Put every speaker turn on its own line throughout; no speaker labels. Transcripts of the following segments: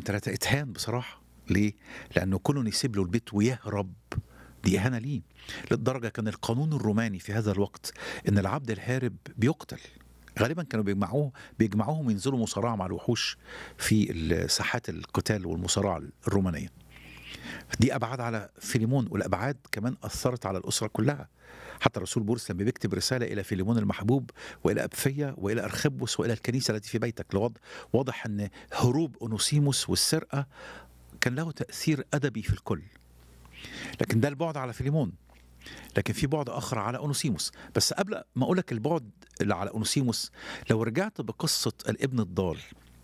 ثلاثة اتهان بصراحة ليه؟ لأنه كونه يسيب له البيت ويهرب دي إهانة ليه للدرجة كان القانون الروماني في هذا الوقت إن العبد الهارب بيقتل غالبا كانوا بيجمعوه بيجمعوهم وينزلوا مصارعة مع الوحوش في ساحات القتال والمصارعة الرومانية دي أبعاد على فيليمون والأبعاد كمان أثرت على الأسرة كلها حتى الرسول بولس لما بيكتب رسالة إلى فيليمون المحبوب وإلى أبفية وإلى أرخبوس وإلى الكنيسة التي في بيتك لوض واضح أن هروب أونوسيموس والسرقة كان له تأثير أدبي في الكل لكن ده البعد على فيليمون لكن في بعد آخر على أونوسيموس بس قبل ما أقول لك البعد اللي على أونوسيموس لو رجعت بقصة الابن الضال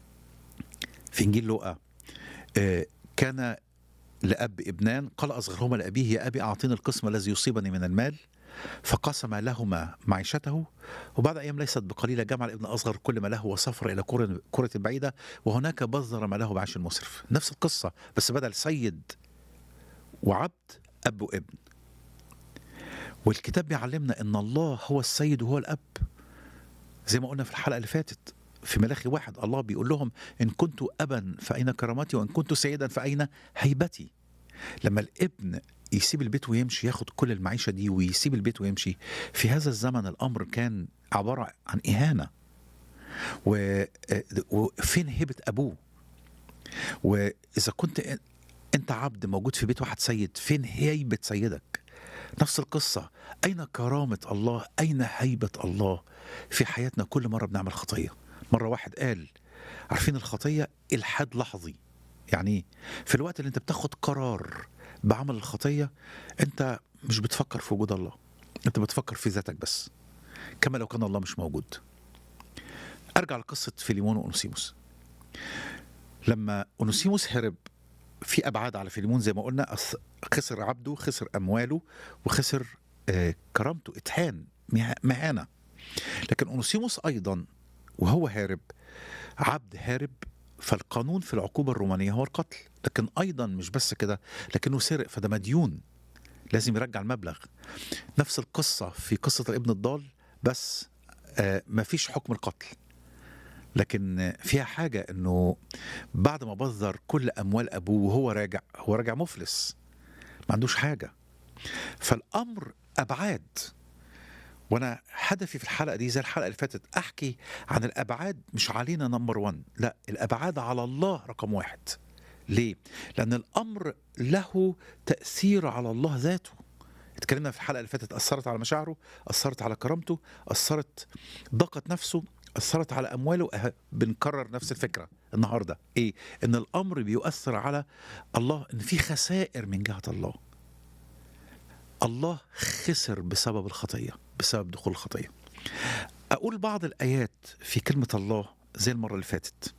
في إنجيل لوقا آه، كان لأب ابنان قال أصغرهما لأبيه يا أبي أعطيني القسم الذي يصيبني من المال فقسم لهما معيشته وبعد أيام ليست بقليلة جمع الابن الأصغر كل ما له وسافر إلى كرة كرة بعيدة وهناك بذر ما له بعيش المسرف نفس القصة بس بدل سيد وعبد أب وابن والكتاب بيعلمنا ان الله هو السيد وهو الاب زي ما قلنا في الحلقه اللي فاتت في ملاخي واحد الله بيقول لهم ان كنت ابا فاين كرامتي وان كنت سيدا فاين هيبتي لما الابن يسيب البيت ويمشي ياخد كل المعيشه دي ويسيب البيت ويمشي في هذا الزمن الامر كان عباره عن اهانه و- وفين هيبه ابوه واذا كنت انت عبد موجود في بيت واحد سيد فين هيبه سيدك نفس القصة أين كرامة الله أين هيبة الله في حياتنا كل مرة بنعمل خطية مرة واحد قال عارفين الخطية إلحاد لحظي يعني إيه؟ في الوقت اللي أنت بتاخد قرار بعمل الخطية أنت مش بتفكر في وجود الله أنت بتفكر في ذاتك بس كما لو كان الله مش موجود أرجع لقصة فيليمون وأونسيموس لما أونسيموس هرب في ابعاد على فيليمون زي ما قلنا أص- خسر عبده خسر امواله وخسر آه، كرامته اتهان مه- مهانه لكن اونوسيموس ايضا وهو هارب عبد هارب فالقانون في العقوبه الرومانيه هو القتل لكن ايضا مش بس كده لكنه سرق فده مديون لازم يرجع المبلغ نفس القصه في قصه الابن الضال بس آه، مفيش حكم القتل لكن فيها حاجة انه بعد ما بذر كل اموال ابوه وهو راجع هو راجع مفلس ما عندوش حاجة فالامر ابعاد وانا هدفي في الحلقة دي زي الحلقة اللي فاتت احكي عن الابعاد مش علينا نمبر 1 لا الابعاد على الله رقم واحد ليه؟ لان الامر له تأثير على الله ذاته اتكلمنا في الحلقة اللي فاتت أثرت على مشاعره أثرت على كرامته أثرت ضاقت نفسه أثرت على أمواله أه بنكرر نفس الفكرة النهاردة إيه؟ إن الأمر بيؤثر على الله إن في خسائر من جهة الله الله خسر بسبب الخطية بسبب دخول الخطية أقول بعض الآيات في كلمة الله زي المرة اللي فاتت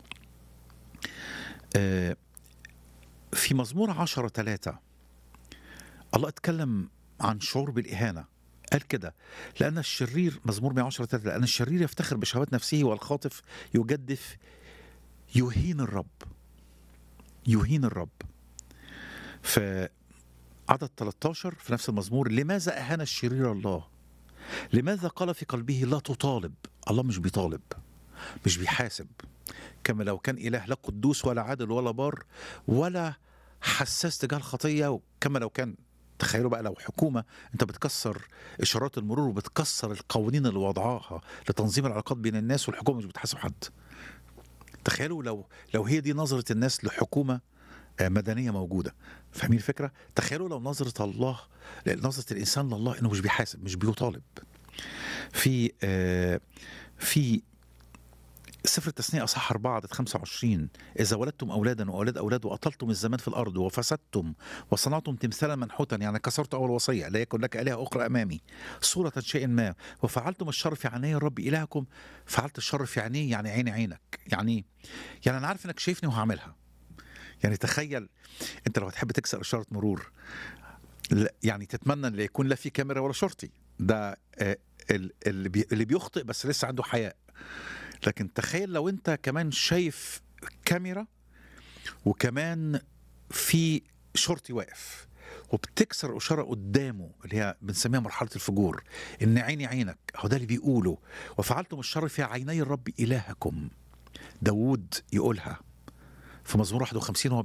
آه، في مزمور عشرة ثلاثة الله اتكلم عن شعور بالإهانة قال كده لأن الشرير مزمور 110 3 لأن الشرير يفتخر بشهوات نفسه والخاطف يجدف يهين الرب يهين الرب في عدد 13 في نفس المزمور لماذا أهان الشرير الله لماذا قال في قلبه لا تطالب الله مش بيطالب مش بيحاسب كما لو كان إله لا قدوس ولا عادل ولا بار ولا حساس تجاه الخطية كما لو كان تخيلوا بقى لو حكومة أنت بتكسر إشارات المرور وبتكسر القوانين اللي وضعاها لتنظيم العلاقات بين الناس والحكومة مش بتحاسب حد تخيلوا لو لو هي دي نظرة الناس لحكومة آه، مدنية موجودة فاهمين الفكرة؟ تخيلوا لو نظرة الله نظرة الإنسان لله إنه مش بيحاسب مش بيطالب في آه، في سفر التثنية أصحاح 4 عدد 25 إذا ولدتم أولادا وأولاد أولاد وأطلتم الزمان في الأرض وفسدتم وصنعتم تمثالا منحوتا يعني كسرت أول وصية لا يكن لك آلهة أخرى أمامي صورة شيء ما وفعلتم الشر في عيني الرب إلهكم فعلت الشر في عينيه يعني عين عينك يعني إيه؟ يعني أنا عارف إنك شايفني وهعملها يعني تخيل أنت لو هتحب تكسر إشارة مرور لا- يعني تتمنى ان لا يكون لا في كاميرا ولا شرطي ده آه، ال- اللي بي- اللي بيخطئ بس لسه عنده حياء لكن تخيل لو انت كمان شايف كاميرا وكمان في شرطي واقف وبتكسر اشاره قدامه اللي هي بنسميها مرحله الفجور ان عيني عينك هو ده اللي بيقوله وفعلتم الشر في عيني الرب الهكم داوود يقولها في مزمور 51 هو